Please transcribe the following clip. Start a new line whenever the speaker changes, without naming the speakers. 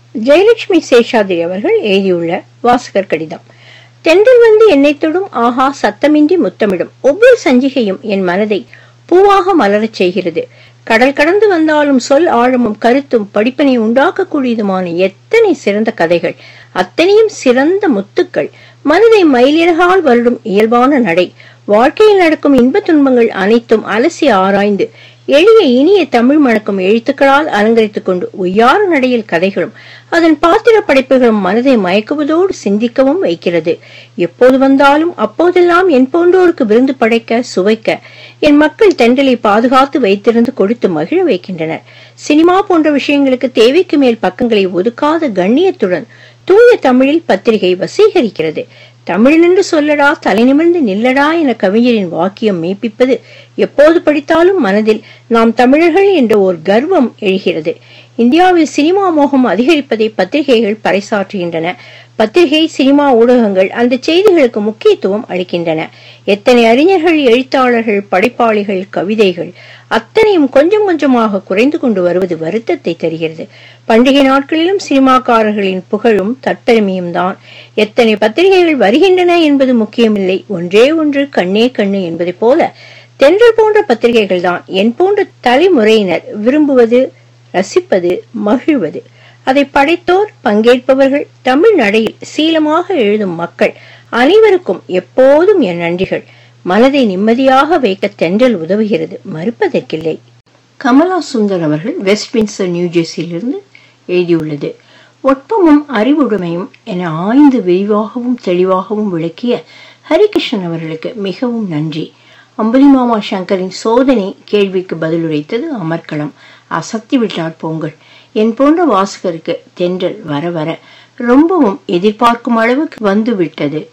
ஜெயலட்சுமி சேஷாதிரி அவர்கள் எழுதியுள்ள வாசகர் கடிதம் தென்றல் வந்து என்னை தொடும் ஆஹா சத்தமின்றி முத்தமிடும் ஒவ்வொரு சஞ்சிகையும் என் மனதை பூவாக மலரச் செய்கிறது கடல் கடந்து வந்தாலும் சொல் ஆழமும் கருத்தும் படிப்பினை உண்டாக்கக்கூடியதுமான எத்தனை சிறந்த கதைகள் அத்தனையும் சிறந்த முத்துக்கள் மனதை மயிலிறகால் வருடும் இயல்பான நடை வாழ்க்கையில் நடக்கும் இன்ப துன்பங்கள் அனைத்தும் அலசி ஆராய்ந்து எளிய இனிய தமிழ் மணக்கும் எழுத்துக்களால் அலங்கரித்துக் கொண்டு ஒய்யாறு நடையில் கதைகளும் அதன் பாத்திர படைப்புகளும் மனதை மயக்குவதோடு சிந்திக்கவும் வைக்கிறது எப்போது வந்தாலும் அப்போதெல்லாம் என் போன்றோருக்கு விருந்து படைக்க சுவைக்க என் மக்கள் தென்றலை பாதுகாத்து வைத்திருந்து கொடுத்து மகிழ வைக்கின்றனர் சினிமா போன்ற விஷயங்களுக்கு தேவைக்கு மேல் பக்கங்களை ஒதுக்காத கண்ணியத்துடன் தூய தமிழில் பத்திரிகை வசீகரிக்கிறது தமிழென்று சொல்லடா தலை நிமிர்ந்து நில்லடா என கவிஞரின் வாக்கியம் மெய்ப்பிப்பது எப்போது படித்தாலும் மனதில் நாம் தமிழர்கள் என்ற ஒரு கர்வம் எழுகிறது இந்தியாவில் சினிமா மோகம் அதிகரிப்பதை பத்திரிகைகள் பறைசாற்றுகின்றன பத்திரிகை சினிமா ஊடகங்கள் அந்த செய்திகளுக்கு முக்கியத்துவம் அளிக்கின்றன எத்தனை அறிஞர்கள் எழுத்தாளர்கள் படைப்பாளிகள் கவிதைகள் அத்தனையும் கொஞ்சம் கொஞ்சமாக குறைந்து கொண்டு வருவது வருத்தத்தை தருகிறது பண்டிகை நாட்களிலும் சினிமாக்காரர்களின் புகழும் தற்பெருமையும் தான் எத்தனை பத்திரிகைகள் வருகின்றன என்பது முக்கியமில்லை ஒன்றே ஒன்று கண்ணே கண்ணு என்பதை போல தென்றல் போன்ற பத்திரிகைகள் தான் என் போன்ற தலைமுறையினர் விரும்புவது ரசிப்பது மகிழ்வது அதை படைத்தோர் பங்கேற்பவர்கள் தமிழ் நடையில் சீலமாக எழுதும் மக்கள் அனைவருக்கும் எப்போதும் என் நன்றிகள் மனதை நிம்மதியாக வைக்க தென்றல் உதவுகிறது மறுப்பதற்கில்லை கமலா சுந்தர் அவர்கள் வெஸ்ட் வின்சர் நியூஜெர்சியிலிருந்து எழுதியுள்ளது ஒட்பமும் அறிவுடைமையும் என ஆய்ந்து விரிவாகவும் தெளிவாகவும் விளக்கிய ஹரிகிருஷ்ணன் அவர்களுக்கு மிகவும் நன்றி அம்புலி மாமா சங்கரின் சோதனை கேள்விக்கு பதிலுரைத்தது அமர்க்களம் அசத்தி விட்டார் பொங்கல் என் போன்ற வாசகருக்கு தென்றல் வர வர ரொம்பவும் எதிர்பார்க்கும் அளவுக்கு வந்து விட்டது